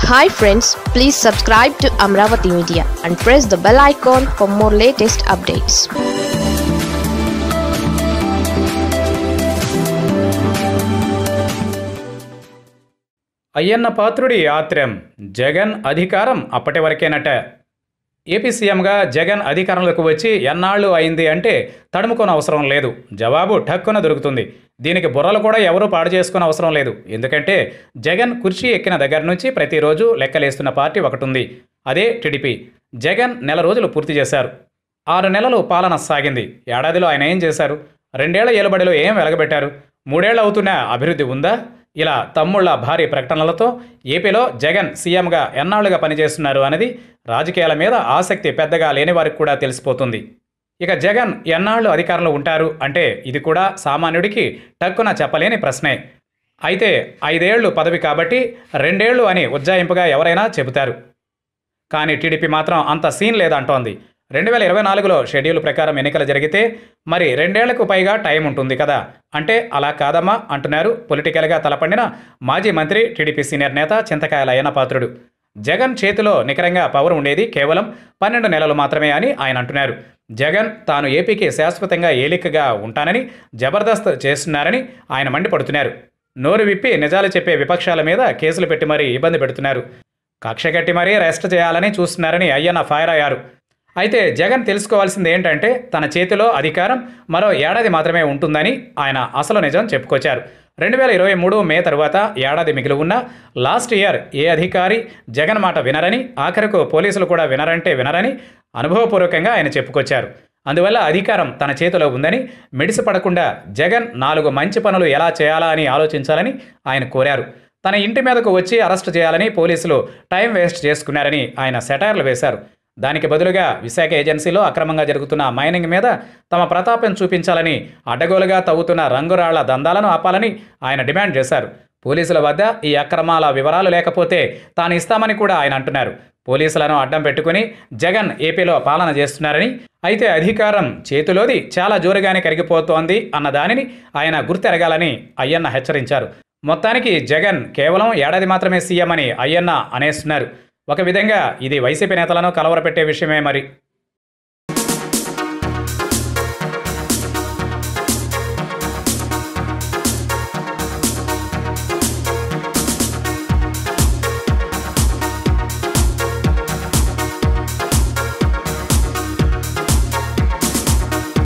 hi friends please subscribe to Amaravati media and press the bell icon for more latest updates Ayyanna పాత్రుడి ఆత్రం జగన్ అధికారం అప్పటి వరకేనట AP సీఎంగా జగన్ అధికారంలోకి వచ్చి ఎన్నాళ్ళు అయింది అంటే తడుముకోని అవసరం లేదు జవాబు ఠక్కున దొరుకుతుంది దీనికి బుర్రలు కూడా ఎవరూ పాడు చేసుకునే అవసరం లేదు ఎందుకంటే జగన్ కుర్చీ ఎక్కిన దగ్గర నుంచి ప్రతిరోజు లెక్కలేస్తున్న పార్టీ ఒకటి ఉంది అదే టీడీపీ జగన్ నెల రోజులు పూర్తి చేశారు ఆరు నెలలు పాలన సాగింది ఏడాదిలో ఆయన ఏం చేశారు రెండేళ్ల ఏలుబడిలో ఏం వెలగబెట్టారు మూడేళ్లు అవుతున్న అభివృద్ధి ఉందా ఇలా తమ్ముళ్ల భారీ ప్రకటనలతో ఏపీలో జగన్ సీఎంగా ఎన్నాళ్లుగా పనిచేస్తున్నారు అనేది రాజకీయాల మీద ఆసక్తి పెద్దగా లేని వారికి కూడా తెలిసిపోతుంది ఇక జగన్ ఎన్నాళ్ళు అధికారంలో ఉంటారు అంటే ఇది కూడా సామాన్యుడికి టక్కున చెప్పలేని ప్రశ్నే అయితే ఐదేళ్లు పదవి కాబట్టి రెండేళ్లు అని ఉజ్జాయింపుగా ఎవరైనా చెబుతారు కానీ టీడీపీ మాత్రం అంత సీన్ లేదంటోంది రెండు వేల ఇరవై నాలుగులో షెడ్యూల్ ప్రకారం ఎన్నికలు జరిగితే మరి రెండేళ్లకు పైగా టైం ఉంటుంది కదా అంటే అలా కాదమ్మా అంటున్నారు పొలిటికల్గా తలపండిన మాజీ మంత్రి టీడీపీ సీనియర్ నేత చింతకాయల అయ్యన్న పాత్రుడు జగన్ చేతిలో నికరంగా పవర్ ఉండేది కేవలం పన్నెండు నెలలు మాత్రమే అని ఆయన అంటున్నారు జగన్ తాను ఏపీకి శాశ్వతంగా ఏలికగా ఉంటానని జబర్దస్త్ చేస్తున్నారని ఆయన మండిపడుతున్నారు నోరు విప్పి నిజాలు చెప్పే విపక్షాల మీద కేసులు పెట్టి మరీ ఇబ్బంది పెడుతున్నారు కక్ష కట్టి మరీ రెస్ట్ చేయాలని చూస్తున్నారని అయ్యన్న ఫైర్ అయ్యారు అయితే జగన్ తెలుసుకోవాల్సింది ఏంటంటే తన చేతిలో అధికారం మరో ఏడాది మాత్రమే ఉంటుందని ఆయన అసలు నిజం చెప్పుకొచ్చారు రెండు వేల ఇరవై మూడు మే తరువాత ఏడాది మిగిలి ఉన్న లాస్ట్ ఇయర్ ఏ అధికారి జగన్ మాట వినరని ఆఖరకు పోలీసులు కూడా వినరంటే వినరని అనుభవపూర్వకంగా ఆయన చెప్పుకొచ్చారు అందువల్ల అధికారం తన చేతిలో ఉందని మిడిసిపడకుండా జగన్ నాలుగు మంచి పనులు ఎలా చేయాలా అని ఆలోచించాలని ఆయన కోరారు తన ఇంటి మీదకు వచ్చి అరెస్ట్ చేయాలని పోలీసులు టైం వేస్ట్ చేసుకున్నారని ఆయన సెటైర్లు వేశారు దానికి బదులుగా విశాఖ ఏజెన్సీలో అక్రమంగా జరుగుతున్న మైనింగ్ మీద తమ ప్రతాపం చూపించాలని అడ్డగోలుగా తవ్వుతున్న రంగురాళ్ల దందాలను ఆపాలని ఆయన డిమాండ్ చేశారు పోలీసుల వద్ద ఈ అక్రమాల వివరాలు లేకపోతే తాను ఇస్తామని కూడా ఆయన అంటున్నారు పోలీసులను అడ్డం పెట్టుకుని జగన్ ఏపీలో పాలన చేస్తున్నారని అయితే అధికారం చేతిలోది చాలా జోరుగానే కరిగిపోతోంది అన్న దానిని ఆయన గుర్తెరగాలని అయ్యన్న హెచ్చరించారు మొత్తానికి జగన్ కేవలం ఏడాది మాత్రమే సీఎం అని అయ్యన్న అనేస్తున్నారు ఒక విధంగా ఇది వైసీపీ నేతలను కలవరపెట్టే విషయమే మరి